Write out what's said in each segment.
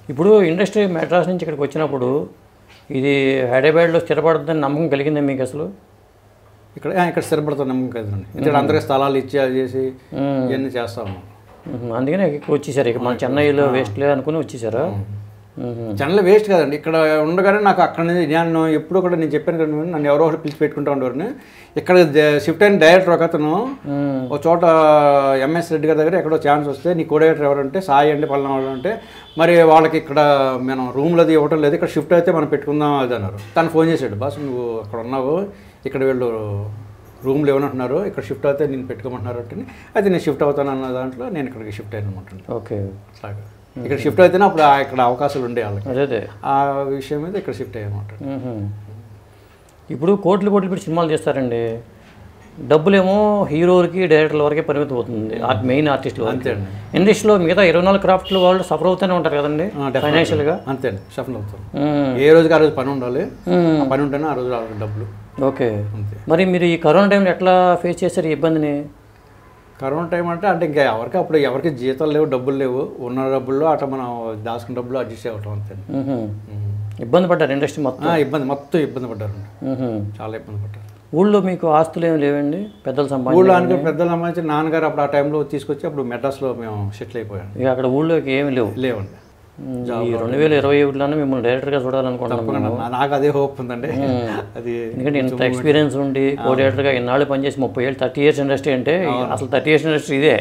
ఇప్పుడు ఇండస్ట్రీ మెడ్రాస్ నుంచి ఇక్కడికి వచ్చినప్పుడు ఇది హైదరాబాద్లో స్థిరపడుతుందని నమ్మకం కలిగిందా మీకు అసలు ఇక్కడ ఆ, ఇక్కడ స్థిరపడుతున్న నమ్మకం కదండి ఇక్కడ అందరికీ స్థలాలు ఇచ్చి అది చేసి ఇవన్నీ చేస్తాము మ్మ్. అందుకనే ఇక్కడ వచ్చేసారు ఇక మన చెన్నైలో వేస్ట్ లేదు అనుకుని వచ్చేసారా మ్మ్. జనరల్ వేస్ట్ కదండి ఇక్కడ ఉండగానే నాకు అక్కడ నుంచి నేను ఎప్పుడూ కూడా నేను చెప్పాను కదా నన్ను ఎవరో ఒకటి పిలిచి పెట్టుకుంటా ఉండేవారిని ఇక్కడ షిఫ్ట్ అయిన డైరెక్టర్ ఒక అతను మ్మ్. ఒక చోట ఎంఎస్ రెడ్డి గారి దగ్గర ఎక్కడో ఛాన్స్ వస్తే నీ కోడేటర్ ఎవరంటే సాయి అండి పలానా వాళ్ళు అంటే మరి వాళ్ళకి ఇక్కడ మనం రూమ్లో అది ఇవ్వటం లేదు ఇక్కడ షిఫ్ట్ అయితే మనం పెట్టుకుందాం అది అన్నారు తను ఫోన్ చేశాడు బాస్ నువ్వు అక్కడ ఉన్నావు ఇక్కడ వీళ్ళు రూమ్లు ఏమనంటున్నారు ఇక్కడ షిఫ్ట్ అయితే నేను పెట్టుకోమంటున్నారు అంటే అయితే నేను షిఫ్ట్ అవుతాను అన్న దాంట్లో నేను ఇక్కడికి షిఫ్ట్ అయ్యాను అనమాట ఓకే అట్లాగా ఇక్కడ షిఫ్ట్ అయితేనే అప్పుడు ఆ- ఇక్కడ అవకాశాలు ఉండే వాళ్ళకి అదే అదే ఆ విషయం మీద ఇక్కడ షిఫ్ట్ అయ్యామన్నమాట మ్మ్. ఇప్పుడు కోట్లు కోట్లు పెట్టి సినిమాలు చేస్తారండి డబ్బులేమో హీరోలకి డైరెక్టర్ల వరకే పరిమితం అవుతుంది ఆ మెయిన్ ఆర్టిస్టులు అంతే అండి ఇండస్ట్రీలో మిగతా ఇరవై నాలుగు క్రాఫ్ట్లు వాళ్ళు సఫర్ అవుతూనే ఉంటారు కదండి ఆ, definitely. ఫైనాన్షియల్గా అంతే అండి షఫల్ అవుతాం మ్మ్. ఏ రోజుకి ఆ రోజు పని ఉండాలి మ్మ్. ఆ పని ఉంటేనే ఆ రోజు రావాలి డబ్బులు ఓకే అంతే మరి మీరు ఈ కరోనా టైంలో ఎట్లా ఫేస్ చేశారు ఈ ఇబ్బందిని కరోనా టైం అంటే అంటే ఇంకా ఎవరికి అప్పుడు ఎవరికి జీతాలు లేవు డబ్బులు లేవు ఉన్న డబ్బుల్లో అట్లా మనం దాచుకున్న డబ్బులు అడ్జస్ట్ అవ్వటం అంతే మ్హూ. మ్మ్. ఇబ్బంది పడ్డారు ఇండస్ట్రీ మొత్తం ఆ, ఇబ్బంది మొత్తం ఇబ్బంది పడ్డారండి మ్హూ. చాలా ఇబ్బంది పడ్డారు ఊళ్ళో మీకు ఆస్తులు ఏమి లేవండి పెద్దలు సంపాదించి ఊళ్ళో అనుకో పెద్దలు సంబంధించి నాన్నగారు అప్పుడు ఆ టైంలో తీసుకొచ్చి అప్పుడు మెడ్రాస్లో మేము సెటిల్ అయిపోయాం ఇక అక్కడ ఊళ్ళోకి ఏమి లేవు లేవండి మ్, ఈ రెండు వేల ఇరవై ఒకటిలోనే మిమ్మల్ని డైరెక్టర్గా చూడాలనుకుంటున్నాను నా- నాకు అదే హోప్ ఉందండి అది ఎందుకంటే ఇంత ఎక్స్పీరియన్స్ ఉండి కోఆర్డినేటర్గా ఇన్నాళ్ళు పనిచేసి ముప్పై ఏళ్ళు థర్టీ ఇయర్స్ ఇండస్ట్రీ అంటే అసలు థర్టీ ఇయర్స్ ఇండస్ట్రీ ఇదే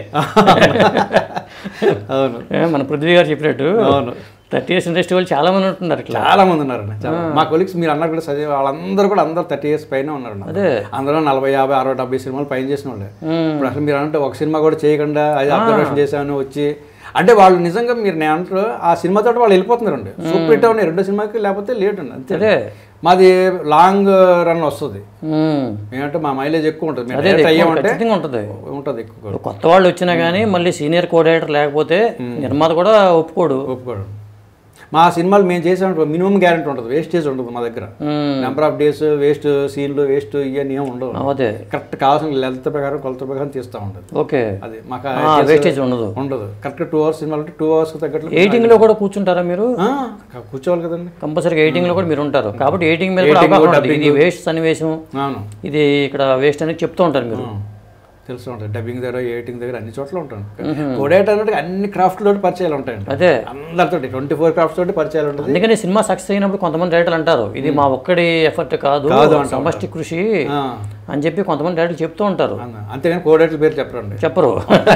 అవును ఏ, మన పృథ్వీ గారు చెప్పినట్టు అవును థర్టీ ఇయర్స్ ఇండస్ట్రీ వాళ్ళు చాలా మంది ఉంటున్నారు ఇట్లా చాలా మంది ఉన్నారండి చాలా. మా కొలీగ్స్ మీరు అన్నారు కూడా చదివే వాళ్ళందరూ కూడా అందరూ థర్టీ ఇయర్స్ పైన ఉన్నారండి అదే. అందరూ నలభై యాభై అరవై డెబ్బై సినిమాలు పైన చేసిన వాళ్ళే మ్, ఇప్పుడు అసలు మీరు అంటే ఒక సినిమా కూడా చేయకుండా అది అబ్జర్వేషన్ చేశాను వచ్చి అంటే వాళ్ళు నిజంగా మీరు నేను అంటారు ఆ సినిమాతో వాళ్ళు వెళ్ళిపోతున్నారండి సూపర్ హిట్ ఉన్నాయి రెండో సినిమాకి లేకపోతే లేట్ అండి అంతే అదే మాది లాంగ్ రన్ వస్తుంది మ్, ఏంటంటే మా మైలేజ్ ఎక్కువ ఉంటుంది మేము అదే direct ఎక్కువ అయ్యామంటే ఖచ్చితంగా ఉంటుంది ఉంటుంది ఎక్కువ కూడా. కొత్త వాళ్ళు వచ్చినా కానీ మళ్ళీ సీనియర్ కోఆర్డినేటర్ లేకపోతే నిర్మాత కూడా ఒప్పుకోడు ఒప్పుకోవడం మా సినిమాలు మేము చేసామంటే మినిమం గ్యారెంటీ ఉంటుంది వేస్టేజ్ ఉంటుంది మా దగ్గర మ్, నెంబర్ ఆఫ్ డేస్ వేస్ట్ సీన్లు వేస్ట్ ఇవన్నీ ఏమి ఉండవు అదే కరెక్ట్ కావాల్సిన లెంత్ ప్రకారం కొలత ప్రకారం తీస్తూ ఉంటుంది ఓకే అది మాకు వేస్టేజ్ ఉండదు ఉండదు కరెక్ట్ టూ అవర్స్ సినిమాలు అంటే టూ అవర్స్ తగ్గట్లు ఎయిటింగ్ లో కూడా కూర్చుంటారా మీరు ఆ, కూర్చోవాలి కదండి కంపల్సరీగా ఎయిటింగ్ లో కూడా మీరు ఉంటారు కాబట్టి ఎయిటింగ్ మీద కూడా అవగాహన ఉంటుంది. ఇది వేస్ట్ సన్నివేశం అవును ఇది ఇక్కడ వేస్ట్ అనేది చెప్తూ ఉంటారు మీరు ఆ, తెలుసు ఉంటుంది డబ్బింగ్ దగ్గర ఎయిటింగ్ దగ్గర అన్ని చోట్ల ఉంటాను కోడేట్ అన్నట్టు అన్ని క్రాఫ్ట్ తోటి పరిచయాలు ఉంటాయండి అదే అందరితో ట్వంటీ ఫోర్ క్రాఫ్ట్స్ తోటి పరిచయాలు ఉంటుంది అందుకని సినిమా సక్సెస్ అయినప్పుడు కొంతమంది డైరెక్టర్లు అంటారు ఇది మా ఒక్కడి ఎఫర్ట్ కాదు కాదు అంటూ సమష్టి కృషి ఆ, అని చెప్పి కొంతమంది డైరెక్టర్లు చెప్తూ ఉంటారు అన్న. అంతేగాని కోడేట్ల పేరు చెప్పరండి చెప్పరు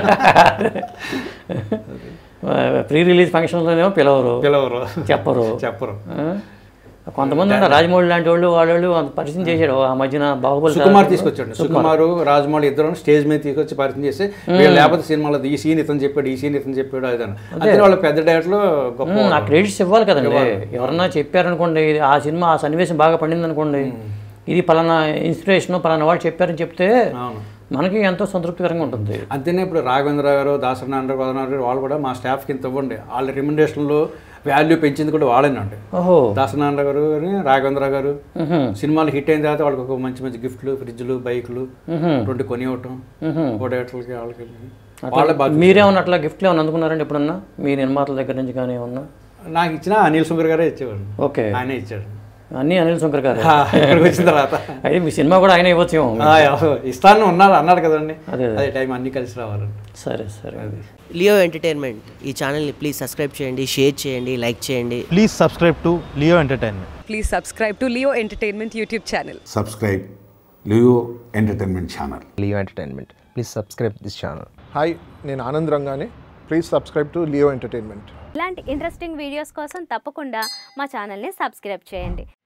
ప్రీ రిలీజ్ ఫంక్షన్లోనేమో పిలవరు పిలవరు చెప్పరు చెప్పరు ఆ? కొంతమంది ఉన్నారు రాజమౌళి లాంటి వాళ్ళు వాళ్ళు అంత పరిచయం చేశాడు ఆ మధ్యన బాహుబలి సుకుమార్ తీసుకొచ్చాడు సుకుమారు రాజమౌళి ఇద్దరు స్టేజ్ మీద తీసుకొచ్చి పరిచయం చేసి వీళ్ళు లేకపోతే సినిమాలో ఈ సీన్ ఇతను చెప్పాడు ఈ సీన్ ఇతను చెప్పాడు అది అని అంతే వాళ్ళ పెద్ద డైరెక్టర్లు గొప్ప ఉమ్, ఆ క్రెడిట్స్ ఇవ్వాలి కదండి ఎవరన్నా చెప్పారనుకోండి ఇది ఆ సినిమా ఆ సన్నివేశం బాగా పండింది అనుకోండి ఇది పలానా ఇన్స్పిరేషన్ పలానా వాళ్ళు చెప్పారని చెప్తే అవును మనకి ఎంతో సంతృప్తికరంగా ఉంటుంది అంతేనే ఇప్పుడు రాఘవేంద్ర గారు దాసనారాయణ గోదావరి గారు వాళ్ళు కూడా మా స్టాఫ్కి ఇంత ఇవ్వండి వాళ్ళ రికమెండేషన్లో వాల్యూ పెంచింది కూడా వాళ్ళేనండి ఓహో దాసనారాయణ గారు కానీ రాఘవేంద్ర గారు ఉహుం, సినిమాలు హిట్ అయిన తర్వాత వాళ్ళకి ఒక మంచి మంచి గిఫ్ట్లు ఫ్రిడ్జ్లు బైకులు ఉహుం, రెండు కొని ఇవ్వటం ఉహుం. కోడేట్లకి వాళ్ళకి వాళ్ళే బాగా మీరేమన్నా అట్లా గిఫ్ట్లు ఏమన్నా అందుకున్నారండి ఎప్పుడన్నా మీ నిర్మాతల దగ్గర నుంచి కానీ ఏమన్నా నాకు ఇచ్చిన అనిల్ సుంకర్ గారే ఇచ్చేవాడు ఓకే ఆయనే ఇచ్చాడు అన్నీ అనిల్ శంకర్ గారు ఆ, ఇక్కడికి వచ్చిన తర్వాత అయితే మీ సినిమా కూడా ఆయన ఇవ్వచ్చేమో ఆ, ఎవ- ఇస్తాను ఉన్నారు అన్నాడు కదండి అదే అదే టైం అన్ని కలిసి రావాలండి సరే సరే లియో ఎంటర్టైన్మెంట్ ఈ ఛానల్ని ప్లీజ్ సబ్స్క్రైబ్ చేయండి షేర్ చేయండి లైక్ చేయండి Please subscribe to Leo Entertainment. Please subscribe to Leo Entertainment YouTube channel. subscribe Leo Entertainment Channel. Leo Entertainment. Please subscribe this channel. Hi నేను ఆనంద్ రంగానే please subscribe to Leo entertainment ఇలాంటి interesting videos కోసం తప్పకుండా మా ఛానల్ని subscribe చేయండి